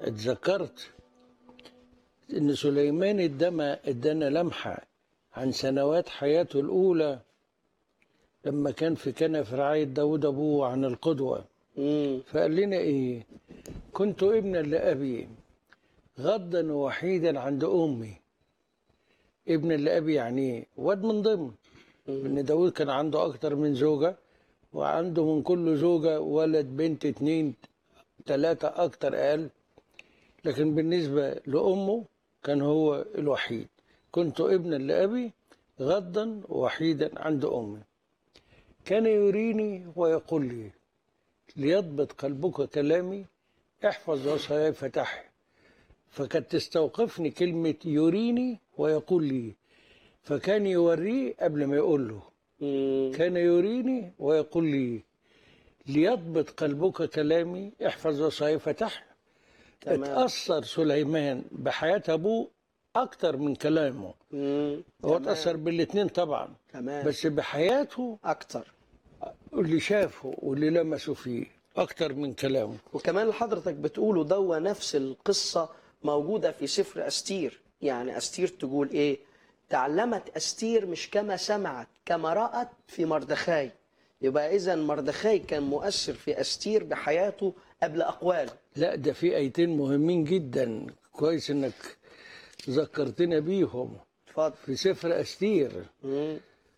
اتذكرت ان سليمان ادما ادانا لمحه عن سنوات حياته الاولى لما كان في كنف رعايه داود ابوه عن القدوه مم. فقال لنا ايه كنت ابنا لابي غضا وحيدا عند امي ابنا لابي يعني ايه واد من ضمن ان داود كان عنده اكتر من زوجه وعنده من كل زوجه ولد بنت اتنين تلاته اكتر اقل لكن بالنسبه لامه كان هو الوحيد كنت ابنا لابي غضا وحيدا عند امي كان يريني ويقول لي ليضبط قلبك كلامي احفظ وصاياي فتحي فكانت تستوقفني كلمة يريني ويقول لي فكان يوريه قبل ما يقول له مم. كان يريني ويقول لي ليضبط قلبك كلامي احفظ وصاياي فتحي تمام. اتأثر سليمان بحياة أبوه أكتر من كلامه مم. هو تمام. اتأثر بالاتنين طبعا تمام بس بحياته اكتر اللي شافه واللي لمسه فيه أكتر من كلامه وكمان اللي حضرتك بتقوله دوا نفس القصة موجودة في سفر أستير يعني أستير تقول إيه تعلمت أستير مش كما سمعت كما رأت في مردخاي يبقى إذا مردخاي كان مؤثر في أستير بحياته قبل أقواله لا ده في ايتين مهمين جدا كويس انك ذكرتنا بيهم اتفضل في سفر استير مم.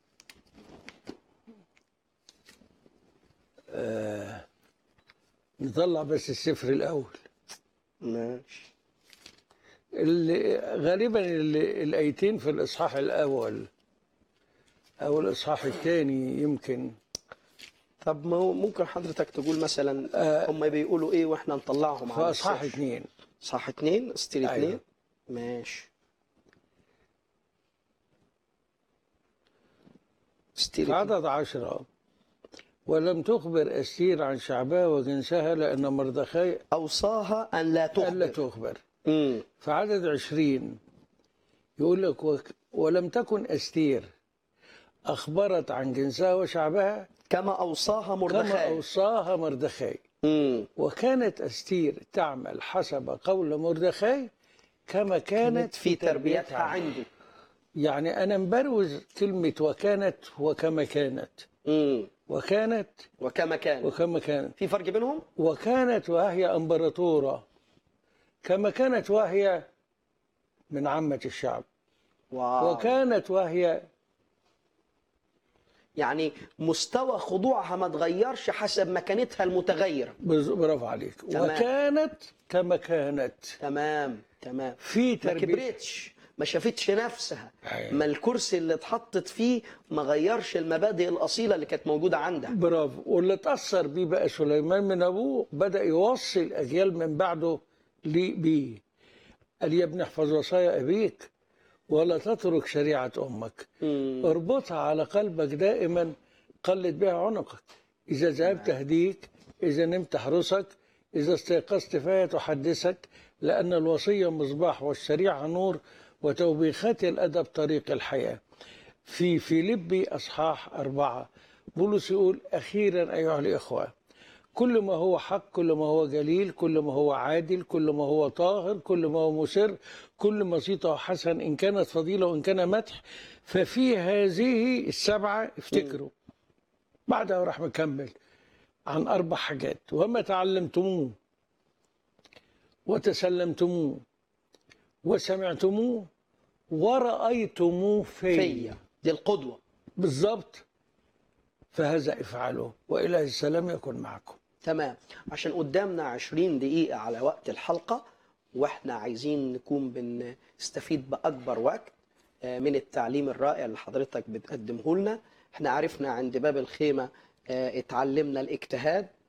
نطلع بس السفر الاول ماشي اللي غالبا اللي الايتين في الاصحاح الاول او الاصحاح الثاني يمكن طب ما هو ممكن حضرتك تقول مثلا هم بيقولوا ايه واحنا نطلعهم في على اصحاح الشاشة. اثنين صح اتنين استير أيوة. اتنين ماشي استير في اتنين. عدد عشرة ولم تخبر استير عن شعبها وجنسها لان مردخاي أوصاها أن لا الا تخبر تخبر مم. في عدد عشرين يقول لك وك- ولم تكن أستير أخبرت عن جنسها وشعبها كما أوصاها كما مردخاي أوصاها مردخاي مم. وكانت أستير تعمل حسب قول مردخاي كما كانت في تربيتها عنده يعني أنا مبروز كلمة وكانت وكما كانت مم. وكانت وكما كان وكما كانت في فرق بينهم؟ وكانت وهي امبراطورة كما كانت وهي من عامة الشعب واو. وكانت وهي يعني مستوى خضوعها ما تغيرش حسب مكانتها المتغيرة بز- برافو عليك تمام. وكانت كما كانت تمام تمام في ما تربية كبرتش ما شافتش نفسها أيوة. ما الكرسي اللي اتحطت فيه ما غيرش المبادئ الأصيلة اللي كانت موجودة عندها برافو واللي اتأثر بيه بقى سليمان من أبوه بدأ يوصي الأجيال من بعده ليه بيه قال يا ابن احفظ وصايا أبيك ولا تترك شريعة أمك مم. اربطها على قلبك دائما قلد بها عنقك إذا ذهبت تهديك إذا نمت تحرسك إذا استيقظت فيها تحدثك لأن الوصية مصباح والشريعة نور وتوبيخات الأدب طريق الحياة في فيليبي أصحاح أربعة بولس يقول أخيرا أيها الإخوة كل ما هو حق كل ما هو جليل كل ما هو عادل كل ما هو طاهر كل ما هو مسر كل ما صيته حسن إن كانت فضيلة وإن كان مدح ففي هذه السبعة افتكروا بعدها راح مكمل عن أربع حاجات وما تعلمتموه وتسلمتموه وسمعتموه ورأيتموه فيا فيا دي القدوة بالضبط فهذا افعلوا وإله السلام يكن معكم تمام عشان قدامنا 20 دقيقة على وقت الحلقة واحنا عايزين نكون بنستفيد بأكبر وقت آه، من التعليم الرائع اللي حضرتك بتقدمه لنا احنا عرفنا عند باب الخيمة آه، اتعلمنا الاجتهاد